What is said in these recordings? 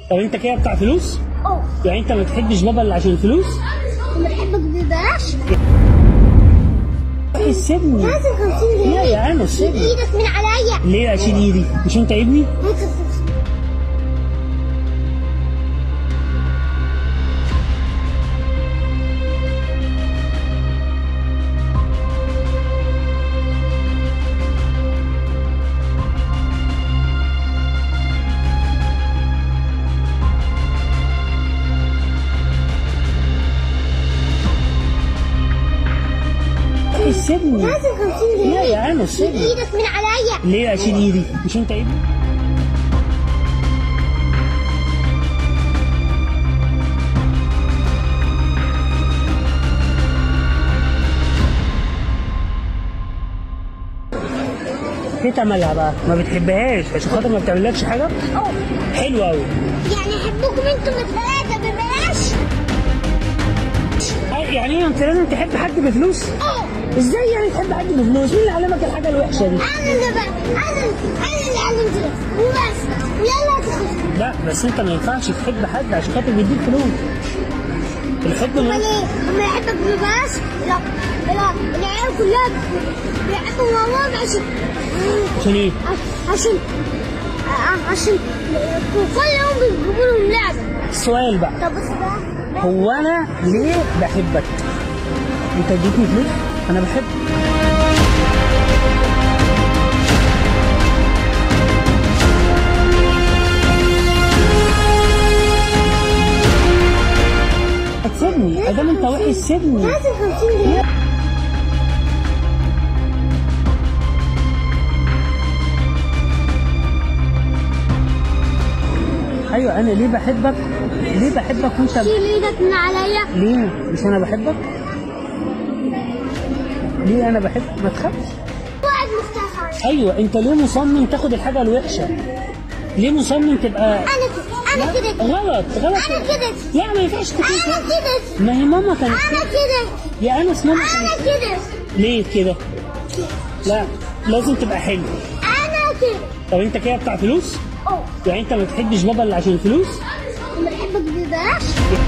طب انت كده بتاع فلوس؟ اه يعني انت ما بتحبش بابا الا عشان الفلوس؟ لما بحبك ببلاش سيبني لازم 50 لا جنيه يا انا شيل سيبني ايدك من عليا ليه اشيل ايدي؟ مش انت ابني؟ هات الفلوس. سيبني لازم 50 جنيه لا يا انا شيل سيبني ايدك من عليا ليه اشيل ايدي؟ مش انت ابني؟ تيتا مالها بقى؟ ما بتحبهاش عشان خاطر ما بتعملكش حاجه؟ اه حلو قوي يعني احبكم انتم الثلاثه ببلاش يعني ايه انت لازم تحب حد بفلوس؟ اه ازاي يعني تحب حد بفلوس؟ مين اللي علمك الحاجه الوحشه دي؟ انا اللي بقى انا انا اللي علمتك وبس ويلا تخش لا بس انت ما ينفعش تحب حد عشان خاطر بيديك فلوس الحب امال ما ايه؟ لما يحبك ببلاش لا لا العيال كلها بيحبوا ماما عشان عشان ايه؟ عشان عشان كل يوم بيجيبوا لهم لعبه السؤال بقى طب بص بقى هو انا ليه بحبك؟ انت اديتني فلوس؟ انا بحبك سيبني ادام انت وحش سيبني لازم 50 جنيه ايوه انا ليه بحبك؟ ليه بحبك وانت شيل ايدك من عليا ليه؟ مش انا بحبك؟ ليه انا بحبك؟ ما تخافش واحد مختفى ايوه انت ليه مصمم تاخد الحاجه الوحشه؟ ليه مصمم تبقى انا كده انا كده غلط غلط انا كده لا ما ينفعش تكون انا كده كده ما هي ماما كانت انا كده يا انس ماما انا كانت كده ليه كده؟ لا لازم تبقى حلو انا كده طب انت كده بتاع فلوس؟ اه يعني انت ما بتحبش بابا الا عشان الفلوس؟ لما بحبك ببلاش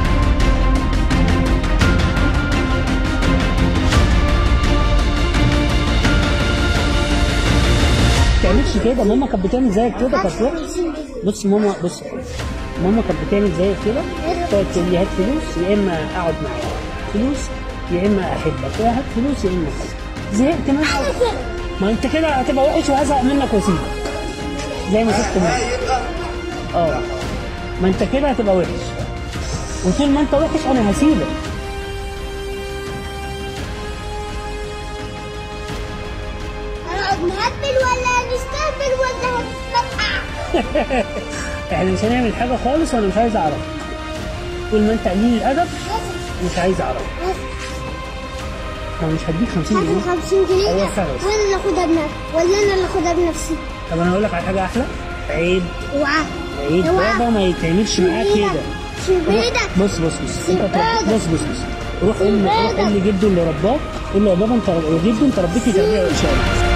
ما تعملش كده ماما كانت بتعمل زيك كده كانت وحشة. 50 جنيه بص ماما بص ماما كانت بتعمل زيك كده تقعد تقول لي هات فلوس يا اما اقعد معاك فلوس يا اما احبك يا هات فلوس يا اما أحبك. زهقت منك انا كده ما انت كده هتبقى وحش وهزهق منك واسيبك زي ما سبت منك اه ما انت كده هتبقى وحش وطول ما انت وحش انا هسيبك هنقعد نهبل ولا نستهبل ولا هنتفقع احنا مش هنعمل حاجه خالص وانا مش عايز اعرف طول ما انت قليل الادب مش عايز اعرف انا مش هديك 50 هات جنيه 50 جنيه أيوة خلاص. وانا اللي اخدها بنفسي ولا انا اللي اخدها بنفسي طب انا اقول لك على حاجه احلى عيب اوعى عيب اوعى. بابا ما يتعملش معاك كده شيل بايدك بص بص بص انت سيب تروح- ايدك. بص بص بص روح قول له روح ايدك. قول لجده اللي رباك قول له يا بابا انت جده انت ربيتني تربيه وحشه أوي.